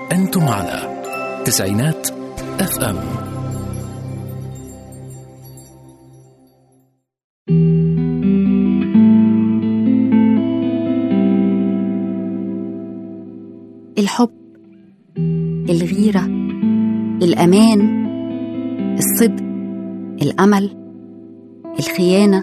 أنتم على تسعينات اف ام الحب الغيرة الأمان الصدق الأمل الخيانة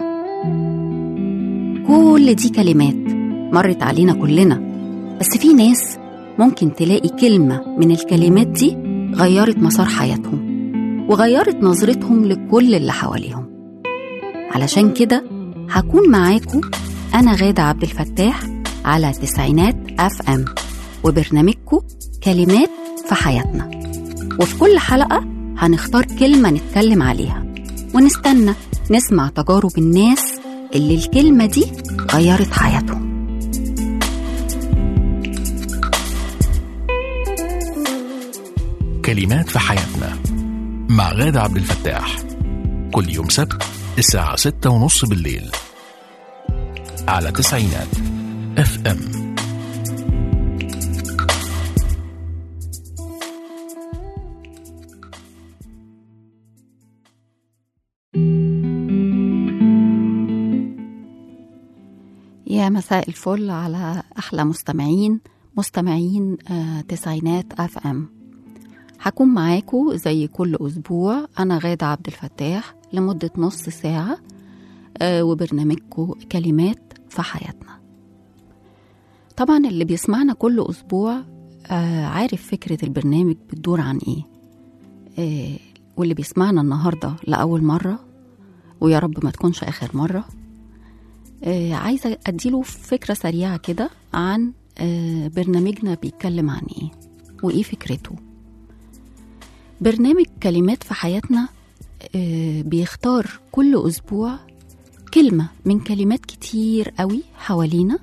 كل دي كلمات مرت علينا كلنا بس في ناس ممكن تلاقي كلمة من الكلمات دي غيرت مسار حياتهم وغيرت نظرتهم لكل اللي حواليهم علشان كده هكون معاكم أنا غادة عبد الفتاح على تسعينات أف أم وبرنامجكم كلمات في حياتنا وفي كل حلقة هنختار كلمة نتكلم عليها ونستنى نسمع تجارب الناس اللي الكلمة دي غيرت حياتهم كلمات في حياتنا مع غادة عبد الفتاح كل يوم سبت الساعة ستة ونص بالليل على تسعينات اف ام يا مساء الفل على أحلى مستمعين مستمعين آه، تسعينات أف أم هكون معاكم زي كل أسبوع أنا غادة عبد الفتاح لمدة نص ساعة آه، وبرنامجكم كلمات في حياتنا طبعا اللي بيسمعنا كل أسبوع آه، عارف فكرة البرنامج بتدور عن إيه آه، واللي بيسمعنا النهاردة لأول مرة ويا رب ما تكونش آخر مرة آه، عايزة أديله فكرة سريعة كده عن آه، برنامجنا بيتكلم عن إيه وإيه فكرته برنامج كلمات في حياتنا آه، بيختار كل أسبوع كلمة من كلمات كتير قوي حوالينا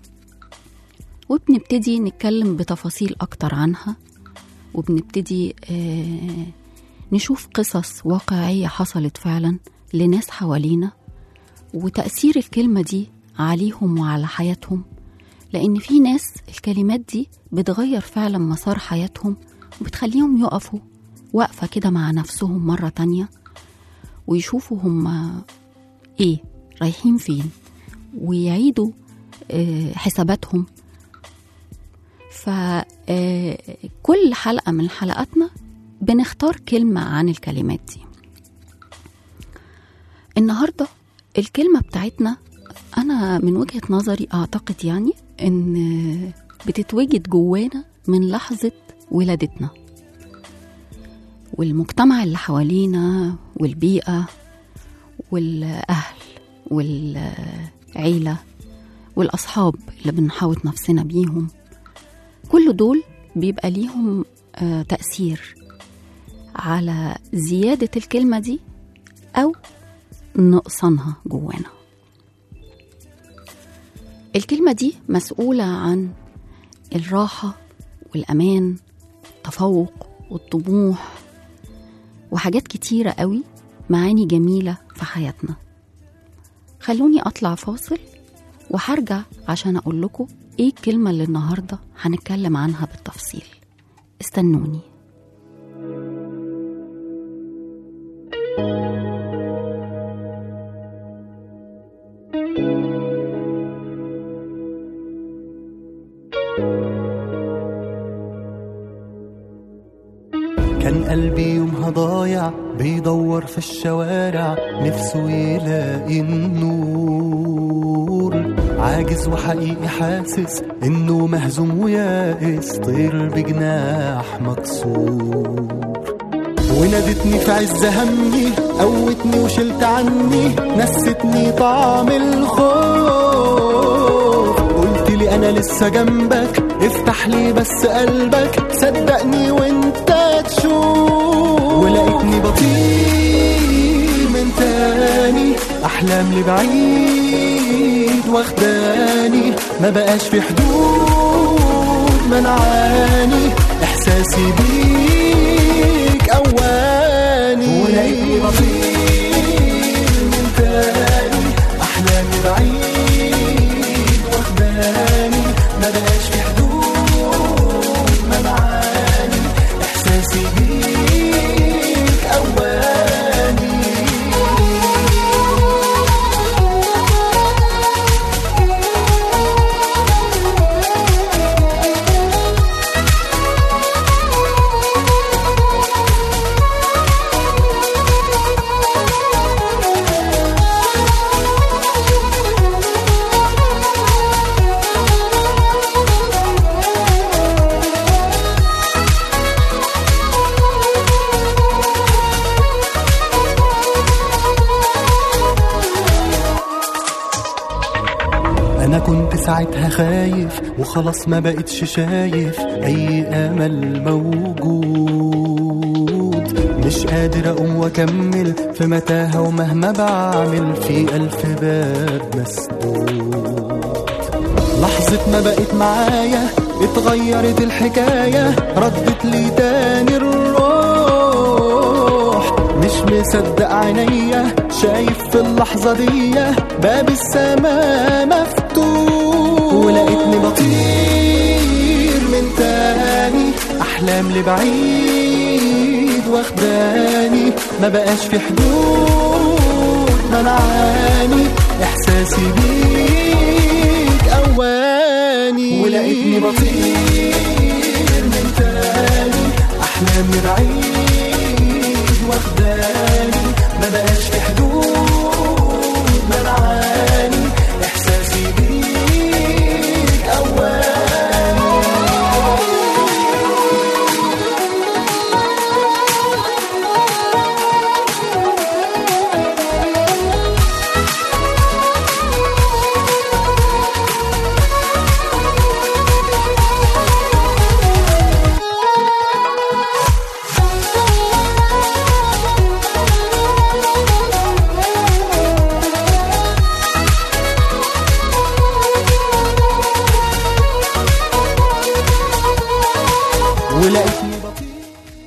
وبنبتدي نتكلم بتفاصيل أكتر عنها وبنبتدي آه، نشوف قصص واقعية حصلت فعلا لناس حوالينا وتأثير الكلمة دي عليهم وعلى حياتهم لأن في ناس الكلمات دي بتغير فعلا مسار حياتهم وبتخليهم يقفوا وقفة كده مع نفسهم مرة تانية ويشوفوا هم إيه رايحين فين ويعيدوا آه، حساباتهم فكل حلقة من حلقاتنا بنختار كلمة عن الكلمات دي النهارده الكلمة بتاعتنا أنا من وجهة نظري أعتقد يعني إن بتتوجد جوانا من لحظة ولادتنا والمجتمع اللي حوالينا والبيئة والأهل والعيلة والأصحاب اللي بنحاوط نفسنا بيهم كل دول بيبقى ليهم آه، تأثير على زيادة الكلمة دي أو نقصانها جوانا الكلمة دي مسؤولة عن الراحة والأمان التفوق والطموح وحاجات كتيرة قوي معاني جميلة في حياتنا خلوني أطلع فاصل وهرجع عشان أقول لكم إيه الكلمة اللي النهاردة هنتكلم عنها بالتفصيل استنوني كان قلبي يومها ضايع بيدور في الشوارع نفسه يلاقي النور عاجز وحقيقي حاسس انه مهزوم ويائس طير بجناح مكسور ونادتني في عز همي قوتني وشلت عني نستني طعم الخوف قلت لي انا لسه جنبك افتح لي بس قلبك صدقني وانت تشوف ولقيتني بطير من تاني احلام لبعيد واخداني ما بقاش في حدود منعاني احساسي بيك اواني ولقيتني بطير من تاني احلامي بعيد واخداني ما بقاش في حدود منعاني ساعتها خايف وخلاص ما بقتش شايف اي امل موجود مش قادر اقوم واكمل في متاهة ومهما بعمل في الف باب مسدود لحظة ما بقت معايا اتغيرت الحكاية ردت لي تاني الروح مش مصدق عينيا شايف في اللحظة دي باب السماء مفتوح ولقيتني بطير من تاني أحلام لبعيد واخداني ما بقاش في حدود منعاني إحساسي بيك أواني ولقيتني بطير من تاني أحلامي بعيد واخداني ما بقاش في حدود منعاني إحساسي بيك أواني ولقيتني بطير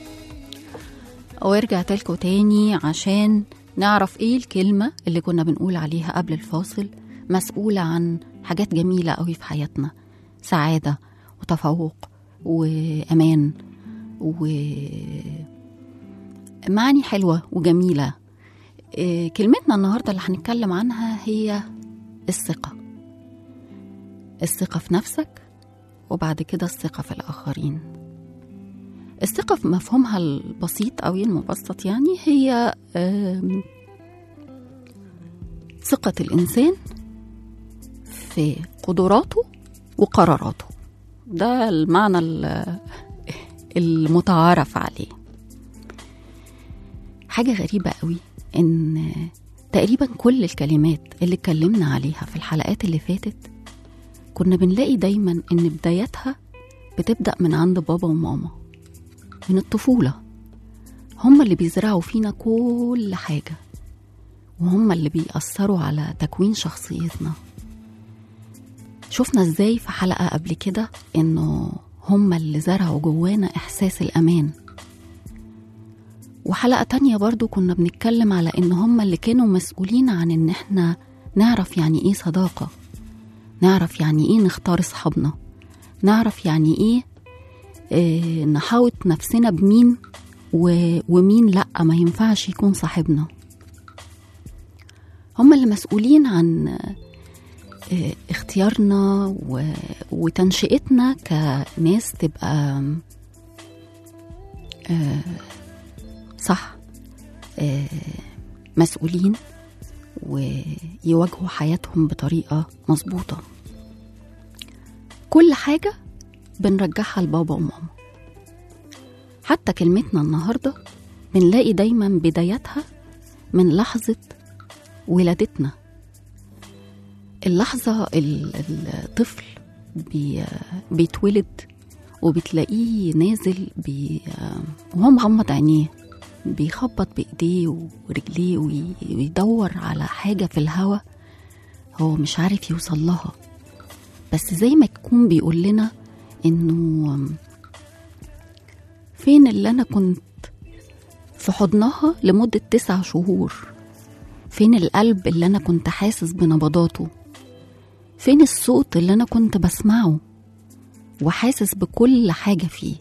ورجعت لكم تاني عشان نعرف ايه الكلمة اللي كنا بنقول عليها قبل الفاصل مسؤولة عن حاجات جميلة قوي في حياتنا سعادة وتفوق وأمان ومعاني حلوة وجميلة إيه، كلمتنا النهاردة اللي هنتكلم عنها هي الثقة الثقة في نفسك وبعد كده الثقة في الآخرين الثقة في مفهومها البسيط أو المبسط يعني هي آم، ثقة الإنسان في قدراته وقراراته ده المعنى ال- المتعارف عليه حاجة غريبة قوي إن تقريبا كل الكلمات اللي اتكلمنا عليها في الحلقات اللي فاتت كنا بنلاقي دايما إن بدايتها بتبدأ من عند بابا وماما من الطفولة هم اللي بيزرعوا فينا كل حاجة وهم اللي بيأثروا على تكوين شخصيتنا شفنا ازاي في حلقة قبل كده انه هم اللي زرعوا جوانا احساس الامان وحلقة تانية برضو كنا بنتكلم على ان هم اللي كانوا مسؤولين عن ان احنا نعرف يعني ايه صداقة نعرف يعني ايه نختار اصحابنا نعرف يعني ايه آه، نحاوط نفسنا بمين و... ومين لأ ما ينفعش يكون صاحبنا هم اللي مسؤولين عن آه، اختيارنا و... وتنشئتنا كناس تبقى آه، صح آه، مسؤولين ويواجهوا حياتهم بطريقة مظبوطة كل حاجة بنرجعها لبابا وماما حتى كلمتنا النهاردة بنلاقي دايما بدايتها من لحظة ولادتنا اللحظة ال- الطفل بي بيتولد وبتلاقيه نازل بي وهو مغمض عينيه بيخبط بإيديه ورجليه وي- ويدور على حاجة في الهوا هو مش عارف يوصل لها بس زي ما يكون بيقول لنا انه فين اللي انا كنت في حضنها لمدة تسع شهور فين القلب اللي انا كنت حاسس بنبضاته فين الصوت اللي انا كنت بسمعه وحاسس بكل حاجة فيه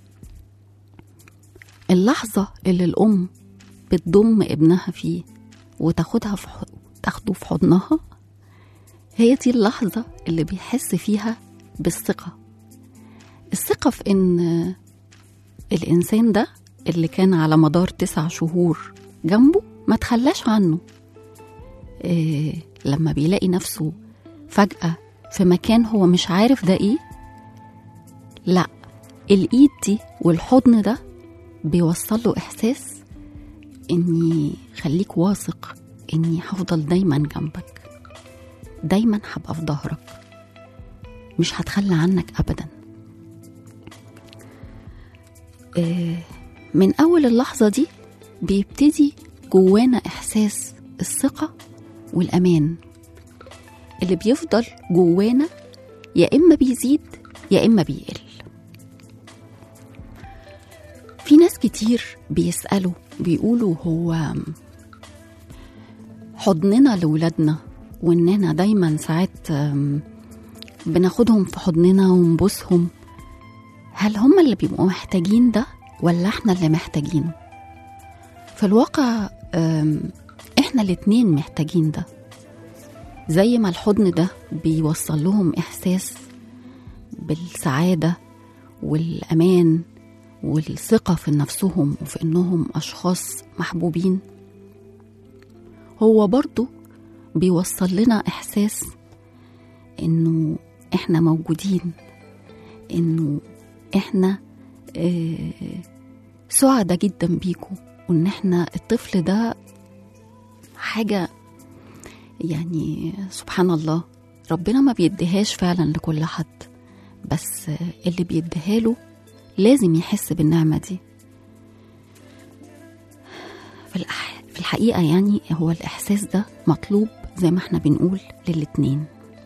اللحظة اللي الأم بتضم ابنها فيه وتاخدها في ح- تاخده في حضنها هي دي اللحظة اللي بيحس فيها بالثقة الثقة في إن الإنسان ده اللي كان على مدار تسع شهور جنبه ما تخلاش عنه إيه لما بيلاقي نفسه فجأة في مكان هو مش عارف ده إيه لا الإيد دي والحضن ده بيوصل له إحساس إني خليك واثق إني هفضل دايما جنبك دايما هبقى في ظهرك مش هتخلى عنك أبدا آه، من أول اللحظة دي بيبتدي جوانا إحساس الثقة والأمان اللي بيفضل جوانا يا إما بيزيد يا إما بيقل في ناس كتير بيسألوا بيقولوا هو حضننا لولادنا وإننا دايما ساعات آم، بناخدهم في حضننا ونبوسهم هل هم اللي بيبقوا محتاجين ده ولا احنا اللي محتاجين في الواقع آم، احنا الاتنين محتاجين ده زي ما الحضن ده بيوصل لهم احساس بالسعاده والامان والثقه في نفسهم وفي انهم اشخاص محبوبين هو برضو بيوصل لنا احساس انه احنا موجودين انه احنا آه، سعدة جدا بيكم وان احنا الطفل ده حاجة يعني سبحان الله ربنا ما بيديهاش فعلا لكل حد بس آه، اللي بيديها له لازم يحس بالنعمة دي في, الأح... في الحقيقة يعني هو الإحساس ده مطلوب زي ما احنا بنقول للاتنين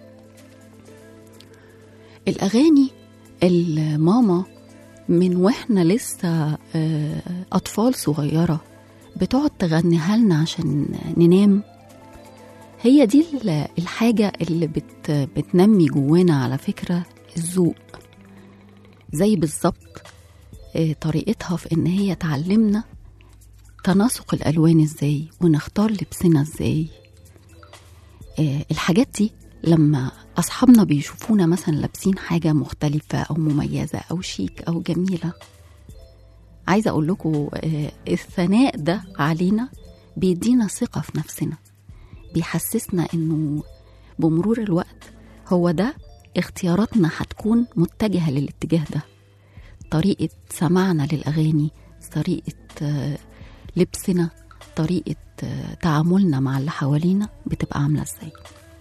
الأغاني الماما من واحنا لسه آه، أطفال صغيرة بتقعد تغنيها لنا عشان ننام هي دي ال- الحاجة اللي بت بتنمي جوانا على فكرة الذوق زي بالظبط آه، طريقتها في إن هي تعلمنا تناسق الألوان إزاي ونختار لبسنا إزاي آه، الحاجات دي لما أصحابنا بيشوفونا مثلا لابسين حاجة مختلفة أو مميزة أو شيك أو جميلة عايزة أقول لكم آه، الثناء ده علينا بيدينا ثقة في نفسنا بيحسسنا إنه بمرور الوقت هو ده اختياراتنا هتكون متجهة للاتجاه ده طريقة سماعنا للأغاني طريقة آه، لبسنا طريقة آه، تعاملنا مع اللي حوالينا بتبقى عاملة ازاي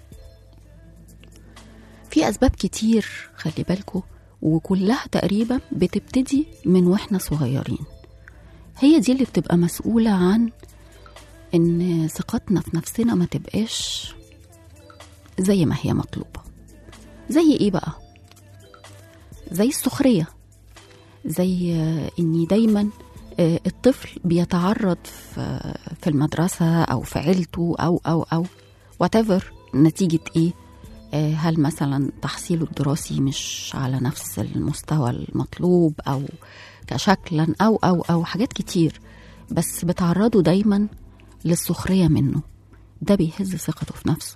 في أسباب كتير خلي بالكم وكلها تقريبا بتبتدي من واحنا صغيرين هي دي اللي بتبقى مسؤولة عن إن ثقتنا في نفسنا ما تبقاش زي ما هي مطلوبة زي إيه بقى؟ زي السخرية زي آه، إني دايما آه، الطفل بيتعرض في في المدرسة أو في عيلته أو أو أو whatever نتيجة إيه آه، هل مثلا تحصيله الدراسي مش على نفس المستوى المطلوب أو كشكلا أو أو أو حاجات كتير بس بتعرضه دايما للسخرية منه ده بيهز ثقته في نفسه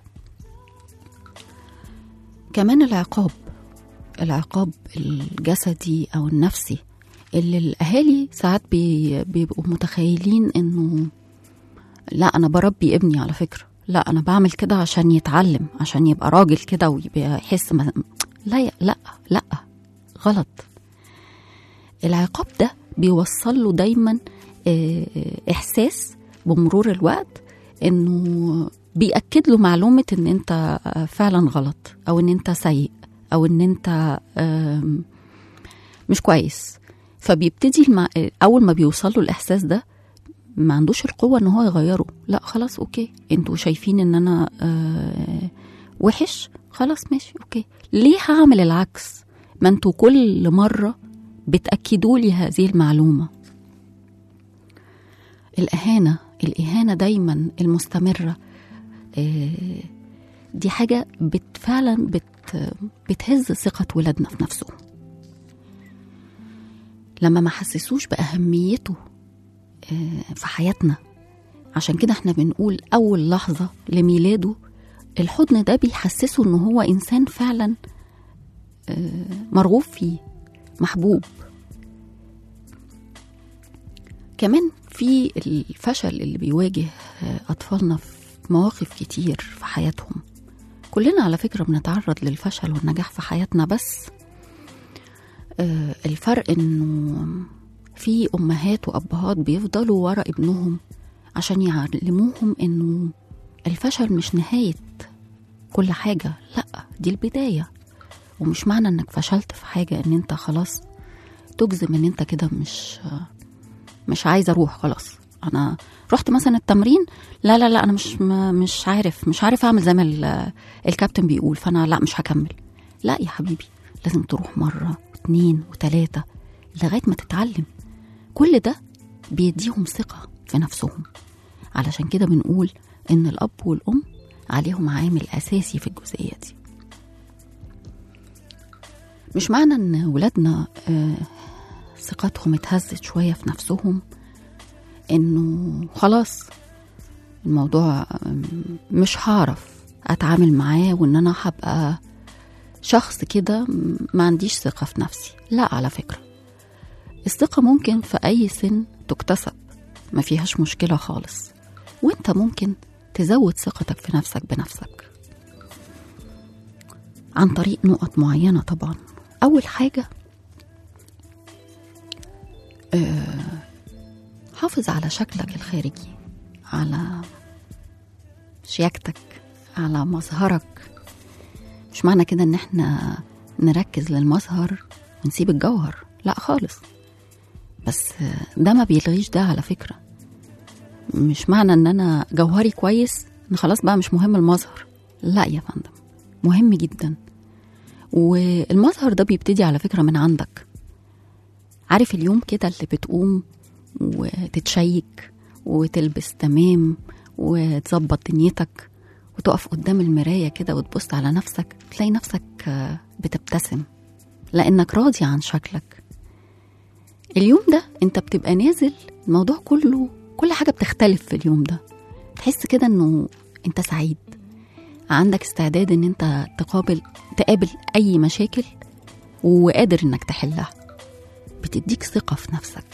كمان العقاب العقاب الجسدي أو النفسي اللي الأهالي ساعات بي بيبقوا متخيلين إنه لا أنا بربي ابني على فكرة لا أنا بعمل كده عشان يتعلم عشان يبقى راجل كده ويبقى يحس ما... لا لا لا غلط العقاب ده بيوصل له دايما آه، إحساس بمرور الوقت إنه بيأكد له معلومة إن أنت آه، فعلا غلط أو إن أنت سيء أو إن أنت آم، مش كويس فبيبتدي المع... اول ما بيوصل له الاحساس ده ما عندوش القوه ان هو يغيره لا خلاص اوكي انتوا شايفين ان انا آه وحش خلاص ماشي اوكي ليه هعمل العكس ما انتوا كل مره بتاكدوا لي هذه المعلومه الاهانه الاهانه دايما المستمره آه دي حاجه بت فعلا بت بتهز ثقه ولادنا في نفسهم لما ما حسسوش بأهميته آه، في حياتنا عشان كده احنا بنقول أول لحظة لميلاده الحضن ده بيحسسه إن هو إنسان فعلا آه، مرغوب فيه محبوب كمان في الفشل اللي بيواجه آه، أطفالنا في مواقف كتير في حياتهم كلنا على فكرة بنتعرض للفشل والنجاح في حياتنا بس آه، الفرق انه في امهات وابهات بيفضلوا ورا ابنهم عشان يعلموهم انه الفشل مش نهايه كل حاجه لا دي البدايه ومش معنى انك فشلت في حاجة ان انت خلاص تجزم ان انت كده مش مش عايزة اروح خلاص انا رحت مثلا التمرين لا لا لا انا مش م- مش عارف مش عارف اعمل زي ما ال- الكابتن بيقول فانا لا مش هكمل لا يا حبيبي لازم تروح مرة اتنين وتلاتة لغاية ما تتعلم كل ده بيديهم ثقة في نفسهم علشان كده بنقول إن الأب والأم عليهم عامل أساسي في الجزئية دي مش معنى إن ولادنا آه، ثقتهم اتهزت شوية في نفسهم إنه خلاص الموضوع آم، مش هعرف أتعامل معاه وإن أنا هبقى شخص كده ما عنديش ثقة في نفسي لا على فكرة الثقة ممكن في أي سن تكتسب ما فيهاش مشكلة خالص وانت ممكن تزود ثقتك في نفسك بنفسك عن طريق نقط معينة طبعا أول حاجة آه، حافظ على شكلك الخارجي على شياكتك على مظهرك مش معنى كده ان احنا نركز للمظهر ونسيب الجوهر لا خالص بس ده ما بيلغيش ده على فكرة مش معنى ان انا جوهري كويس ان خلاص بقى مش مهم المظهر لا يا فندم مهم جدا والمظهر ده بيبتدي على فكرة من عندك عارف اليوم كده اللي بتقوم وتتشيك وتلبس تمام وتظبط دنيتك وتقف قدام المراية كده وتبص على نفسك تلاقي نفسك آه، بتبتسم لأنك راضي عن شكلك اليوم ده انت بتبقى نازل الموضوع كله كل حاجة بتختلف في اليوم ده تحس كده انه انت سعيد عندك استعداد ان انت تقابل تقابل اي مشاكل وقادر انك تحلها بتديك ثقة في نفسك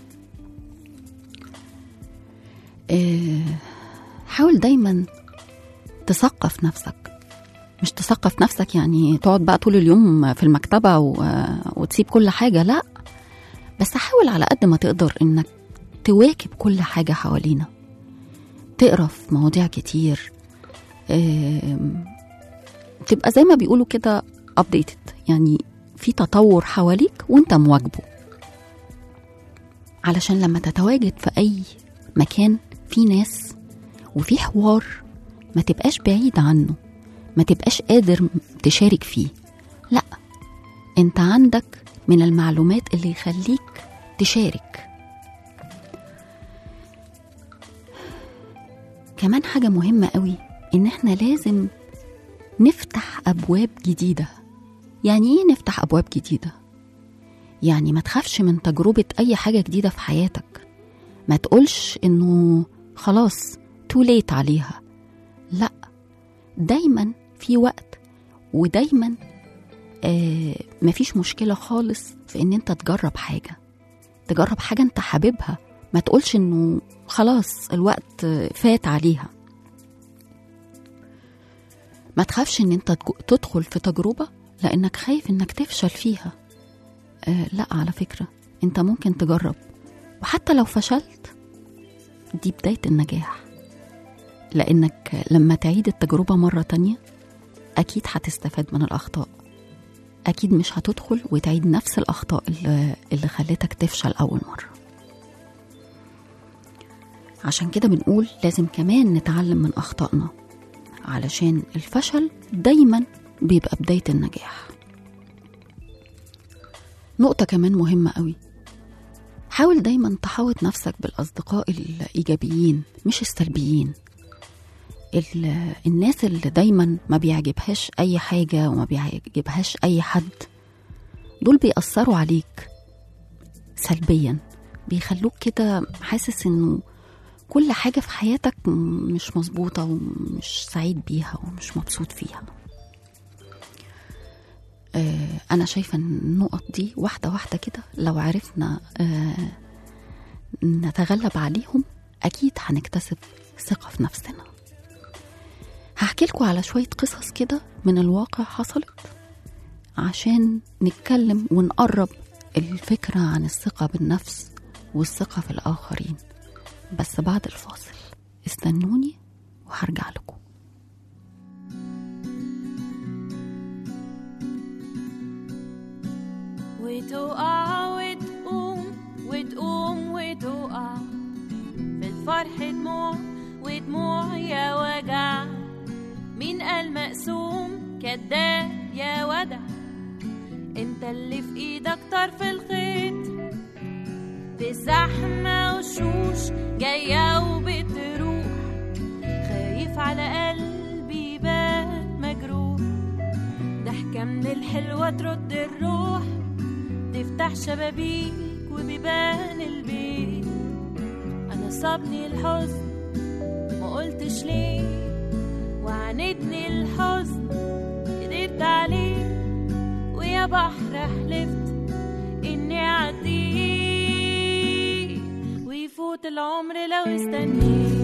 آه، حاول دايما تثقف نفسك مش تثقف نفسك يعني تقعد بقى طول اليوم في المكتبة و... وتسيب كل حاجة لا بس حاول على قد ما تقدر انك تواكب كل حاجة حوالينا تقرا في مواضيع كتير آم، تبقى زي ما بيقولوا كده updated يعني في تطور حواليك وانت مواكبه علشان لما تتواجد في اي مكان في ناس وفي حوار ما تبقاش بعيد عنه ما تبقاش قادر تشارك فيه لا انت عندك من المعلومات اللي يخليك تشارك كمان حاجة مهمة قوي ان احنا لازم نفتح ابواب جديدة يعني ايه نفتح ابواب جديدة يعني ما تخافش من تجربة اي حاجة جديدة في حياتك ما تقولش انه خلاص تو ليت عليها لا دايما في وقت ودايما آه مفيش مشكلة خالص في ان انت تجرب حاجة تجرب حاجة انت حاببها ما تقولش انه خلاص الوقت فات عليها ما تخافش ان انت تج- تدخل في تجربة لانك خايف انك تفشل فيها آه لا على فكرة انت ممكن تجرب وحتى لو فشلت دي بداية النجاح لانك لما تعيد التجربة مرة تانية اكيد هتستفاد من الاخطاء اكيد مش هتدخل وتعيد نفس الاخطاء اللي, اللي خلتك تفشل اول مرة عشان كده بنقول لازم كمان نتعلم من اخطائنا علشان الفشل دايما بيبقى بداية النجاح نقطة كمان مهمة قوي حاول دايما تحاوط نفسك بالأصدقاء الإيجابيين مش السلبيين ال- الناس اللي دايما ما بيعجبهاش أي حاجة وما بيعجبهاش أي حد دول بيأثروا عليك سلبيا بيخلوك كده حاسس انه كل حاجة في حياتك م- مش مظبوطة ومش سعيد بيها ومش مبسوط فيها آه، أنا شايفة إن النقط دي واحدة واحدة كده لو عرفنا آه، نتغلب عليهم أكيد هنكتسب ثقة في نفسنا هحكي لكم على شوية قصص كده من الواقع حصلت عشان نتكلم ونقرب الفكرة عن الثقة بالنفس والثقة في الآخرين بس بعد الفاصل استنوني وهرجع لكم وتقع وتقوم وتقوم وتقع في الفرح دموع ودموع يا وجع مين قال مقسوم كداب يا ودع انت اللي في ايدك طرف الخيط في زحمة وشوش جاية وبتروح خايف على قلبي بات مجروح ضحكة من الحلوة ترد الروح تفتح شبابيك وبيبان البيت أنا صابني الحزن ما قلتش ليه وعاندني الحزن قدرت عليه ويا بحر حلفت إني أعديه ويفوت العمر لو استنيت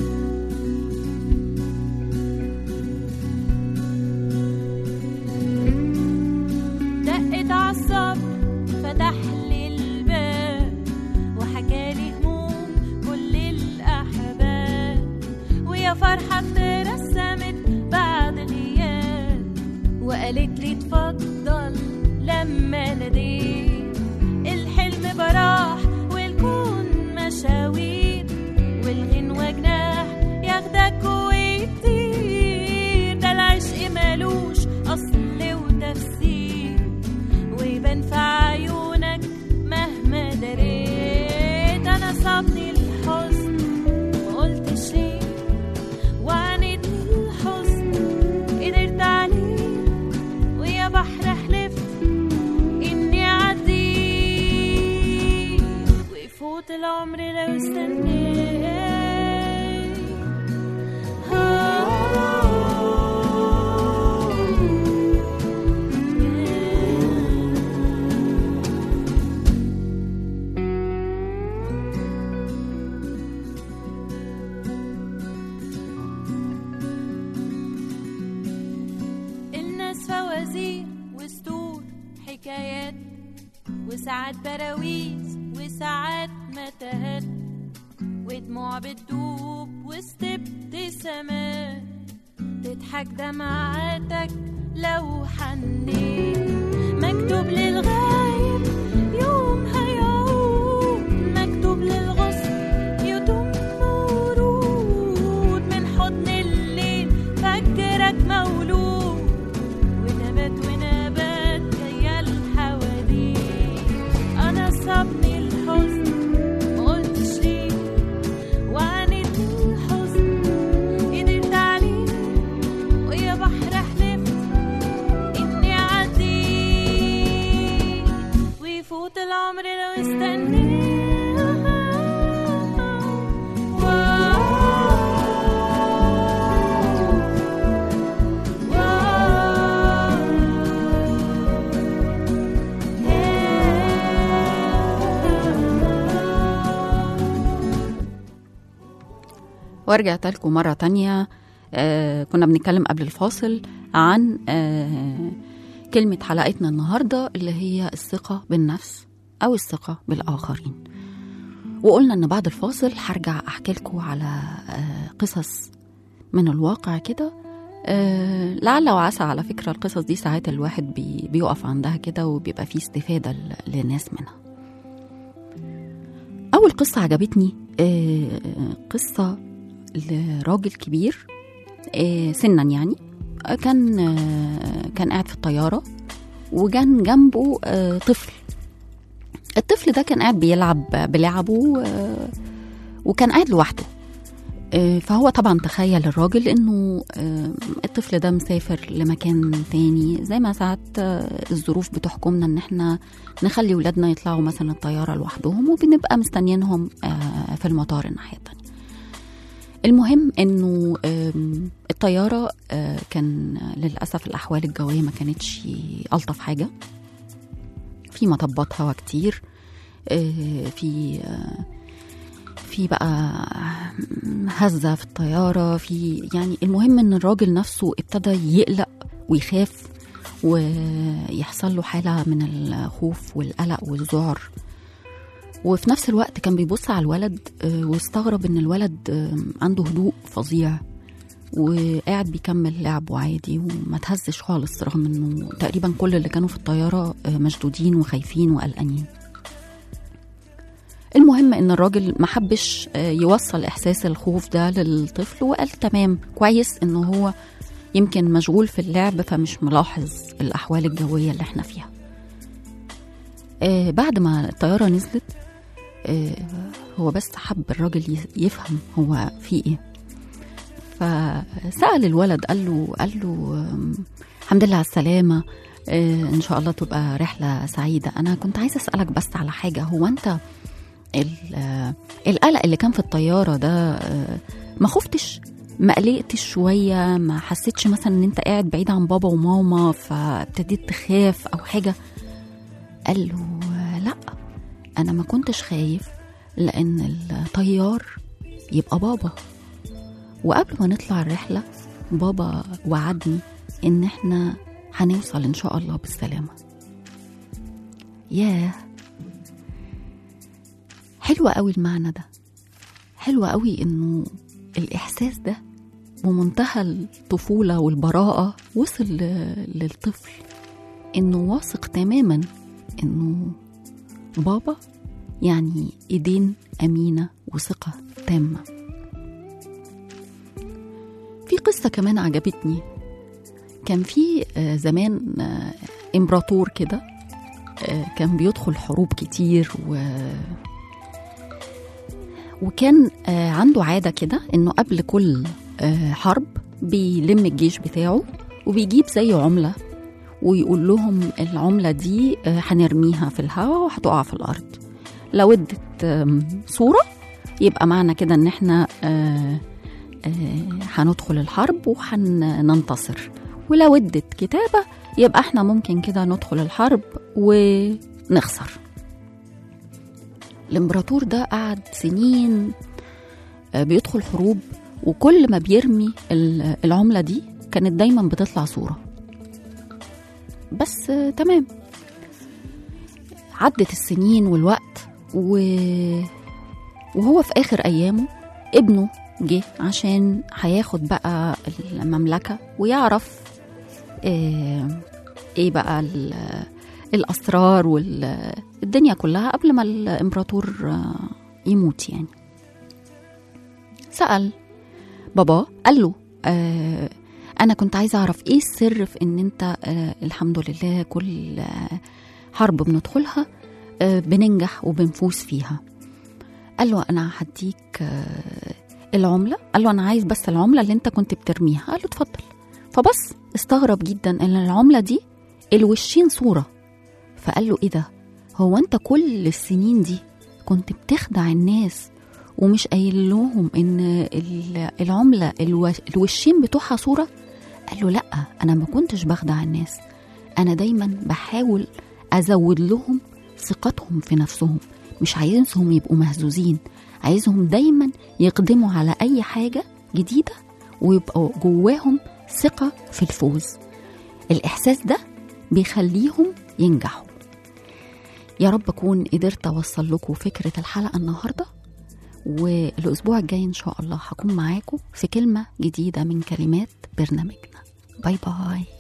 دقت عالصبر فتح لي الباب وحكالي هموم كل الأحباب ويا فرحة اترسمت بعد غياب وقالت لي اتفضل لما ناديت الحلم براح والكون مشاوير والغنوة جناح ياخدك ويطير ده العشق مالوش أصل وتفسير ويبان في عيونك مهما دريت أنا صابني الحزن مقلتش ليه وعاندني الحزن قدرت عليه ويا بحر حلفت إني أعديه ويفوت العمر لو استنيت الناس فوازير وسطور حكايات وساعات براويز وساعات متاهات ودموع بتدوب وسط ابتسامات تضحك دمعاتك لو حنيت مكتوب للغايب يوم هيعود مكتوب للغصن يدوم ورود من حضن الليل فجرك مولود ونبات ونبات جاية الحواديت أنا صابني الحزن مقلتش ليه وعاندني الحزن قدرت عليه ويا بحر حلفت إني أعديه ويفوت العمر لو استنيت ورجعت لكم مرة تانية آه كنا بنتكلم قبل الفاصل عن آه كلمة حلقتنا النهاردة اللي هي الثقة بالنفس أو الثقة بالآخرين وقلنا إن بعد الفاصل هرجع أحكي لكم على آه قصص من الواقع كده آه لعل وعسى على فكرة القصص دي ساعات الواحد بي بيقف عندها كده وبيبقى فيه استفادة ل- لناس منها أول قصة عجبتني آه قصة لراجل كبير آه، سنا يعني آه، كان آه، كان قاعد في الطيارة وكان جنبه آه، طفل الطفل ده كان قاعد بيلعب بلعبه آه، وكان قاعد لوحده آه، فهو طبعا تخيل الراجل انه آه، الطفل ده مسافر لمكان تاني زي ما ساعات آه، الظروف بتحكمنا ان احنا نخلي ولادنا يطلعوا مثلا الطيارة لوحدهم وبنبقى مستنيينهم آه، في المطار الناحية التانية المهم انه آم، الطياره آه، كان للاسف الاحوال الجويه ما كانتش الطف حاجه في مطبات هوا كتير آه، في آه، في بقى هزه في الطياره في يعني المهم ان الراجل نفسه ابتدى يقلق ويخاف ويحصل له حاله من الخوف والقلق والذعر وفي نفس الوقت كان بيبص على الولد آه، واستغرب ان الولد آه، عنده هدوء فظيع وقاعد بيكمل لعبه عادي وما تهزش خالص رغم انه تقريبا كل اللي كانوا في الطياره آه، مشدودين وخايفين وقلقانين المهم ان الراجل ما حبش آه، يوصل احساس الخوف ده للطفل وقال تمام كويس ان هو يمكن مشغول في اللعب فمش ملاحظ الاحوال الجويه اللي احنا فيها آه بعد ما الطياره نزلت آه هو بس حب الراجل ي- يفهم هو في ايه فسأل الولد قال له قال له آم، الحمد لله على السلامة آه، إن شاء الله تبقى رحلة سعيدة أنا كنت عايزة أسألك بس على حاجة هو أنت ال- آه، القلق اللي كان في الطيارة ده آه، ما خفتش ما قلقتش شوية ما حسيتش مثلا إن أنت قاعد بعيد عن بابا وماما فابتديت تخاف أو حاجة قال له آه، لأ أنا ما كنتش خايف لأن الطيار يبقى بابا وقبل ما نطلع الرحلة بابا وعدني إن إحنا هنوصل إن شاء الله بالسلامة ياه حلوة قوي المعنى ده حلوة قوي إنه الإحساس ده بمنتهى الطفولة والبراءة وصل ل- للطفل إنه واثق تماما إنه بابا يعني إيدين أمينة وثقة تامة في قصة كمان عجبتني كان في آه، زمان آه، امبراطور كده آه، كان بيدخل حروب كتير و وكان آه، عنده عادة كده انه قبل كل آه، حرب بيلم الجيش بتاعه وبيجيب زي عملة ويقول لهم العملة دي آه، هنرميها في الهواء وهتقع في الأرض لو ادت آم، صورة يبقى معنى كده ان احنا آه، آه، هندخل الحرب وهننتصر ولو ادت كتابة يبقى احنا ممكن كده ندخل الحرب ونخسر الامبراطور ده قعد سنين آه، بيدخل حروب وكل ما بيرمي ال- العملة دي كانت دايما بتطلع صورة بس آه، تمام عدت السنين والوقت و... وهو في آخر أيامه ابنه جه عشان هياخد بقى المملكة ويعرف آه، ايه بقى ال- الأسرار والدنيا كلها قبل ما الإمبراطور آه، يموت يعني سأل بابا قال له آه أنا كنت عايزة أعرف إيه السر في إن أنت آه الحمد لله كل آه حرب بندخلها آه بننجح وبنفوز فيها قال له أنا هديك آه العملة قال له أنا عايز بس العملة اللي أنت كنت بترميها قال له اتفضل فبص استغرب جدا إن العملة دي الوشين صورة فقال له إيه ده هو أنت كل السنين دي كنت بتخدع الناس ومش قايل لهم ان ال- العمله الو- الوشين بتوعها صوره قال له لا انا ما كنتش بخدع الناس انا دايما بحاول ازود لهم ثقتهم في نفسهم مش عايزهم يبقوا مهزوزين عايزهم دايما يقدموا على اي حاجه جديده ويبقوا جواهم ثقه في الفوز الاحساس ده بيخليهم ينجحوا يا رب اكون قدرت اوصل لكم فكره الحلقه النهارده والاسبوع الجاي ان شاء الله هكون معاكم في كلمه جديده من كلمات برنامجنا باي باي